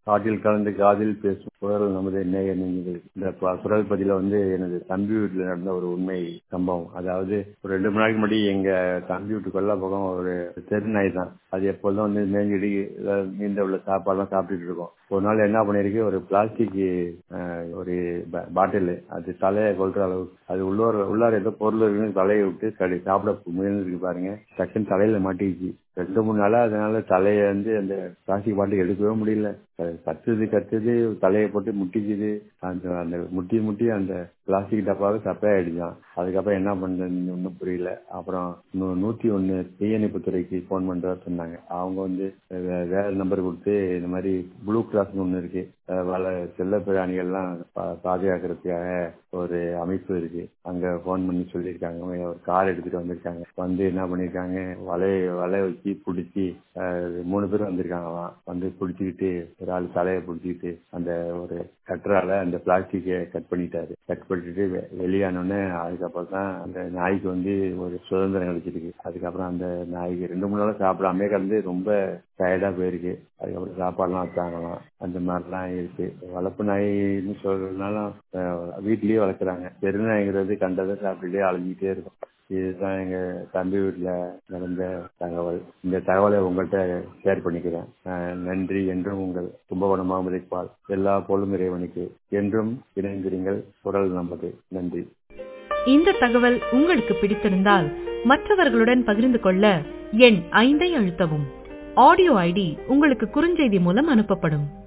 காட்டில் கலந்து காதில் பேசும் குரல் நமது நேய நெஞ்சுகள் இந்த ப- குரல் பதில வந்து எனது தம்பி வீட்டுல நடந்த ஒரு உண்மை சம்பவம் அதாவது ஒரு ரெண்டு மணி நாளைக்கு முன்னாடி எங்க தம்பி வீட்டு கொல்ல பக்கம் ஒரு தெரு நாய் தான் அது எப்போதும் வந்து மேஞ்சிடி மீந்த உள்ள சாப்பாடுலாம் சாப்பிட்டுட்டு இருக்கும் ஒரு நாள் என்ன பண்ணிருக்கு ஒரு பிளாஸ்டிக் ஒரு பாட்டில் அது தலையை கொள்ற அளவு அது உள்ளார உள்ளார ஏதோ பொருள் இருக்குன்னு தலையை விட்டு கடை சாப்பிட முயன்றிருக்கு பாருங்க டக்குன்னு தலையில மாட்டிக்கிச்சு ரெண்டு மூணு நாளா அதனால தலையை வந்து அந்த பிளாஸ்டிக் பாட்டில் எடுக்கவே முடியல அது கத்துது கத்துது தலையை போட்டு முட்டிக்குது அந்த அந்த முட்டி முட்டி அந்த பிளாஸ்டிக் டப்பாவை சப்பையாயிடுச்சான் அதுக்கப்புறம் என்ன பண்றதுன்னு ஒன்றும் புரியல அப்புறம் நூ- நூத்தி ஒன்னு தீயணைப்பு துறைக்கு ஃபோன் பண்றதா சொன்னாங்க அவங்க வந்து வே- வேற நம்பர் கொடுத்து இந்த மாதிரி ப்ளூ கிராஸ்னு ஒன்று இருக்கு அஹ் வள செல்ல பிராணிகள்லாம் பா- பாதுகாக்கிறதுக்காக ஒரு அமைப்பு இருக்கு அங்க ஃபோன் பண்ணி சொல்லியிருக்காங்க அவங்க ஒரு கார் எடுத்துட்டு வந்திருக்காங்க வந்து என்ன பண்ணிருக்காங்க வலைய வலைய வச்சு பிடிச்சி மூணு பேர் வந்திருக்காங்களாம் வந்து பிடிச்சிக்கிட்டு ஒரு ஆள் தலையை பிடிச்சிக்கிட்டு அந்த ஒரு கட்டரால அந்த பிளாஸ்டிக்கை கட் பண்ணிட்டாரு கட் பண்ணிட்டு வெ- வெளியானோடனே அதுக்கப்புறம் தான் அந்த நாய்க்கு வந்து ஒரு சுதந்திரம் கிடைச்சிருக்கு அதுக்கப்புறம் அந்த நாய்க்கு ரெண்டு மூணு நாள் சாப்பிடாமே கிடந்து ரொம்ப டயர்டா போயிருக்கு அதுக்கப்புறம் சாப்பாடுலாம் வச்சாங்களாம் அந்த மாதிரிலாம் இருக்கு வளர்ப்பு நாய்ன்னு சொல்றதுனால அஹ், வீட்லயே வளர்க்குறாங்க தெருநாய்ங்கிறது கண்டதை சாப்பிட்டுட்டே அலைஞ்சிட்டே இருக்கும் இதுதான் எங்க தம்பி வீட்டுல நடந்த தகவல் இந்த தகவலை உங்கள்கிட்ட ஷேர் பண்ணிக்கிறேன் அஹ், நன்றி என்றும் உங்கள் கும்பகோணம் மாமதி பால் எல்லா போலும் இறைவனுக்கு என்றும் இணைந்திருங்கள் குரல் நமது நன்றி இந்த தகவல் உங்களுக்கு பிடித்திருந்தால் மற்றவர்களுடன் பகிர்ந்து கொள்ள எண் ஐந்தை அழுத்தவும் ஆடியோ ஐடி உங்களுக்கு குறுஞ்செய்தி மூலம் அனுப்பப்படும்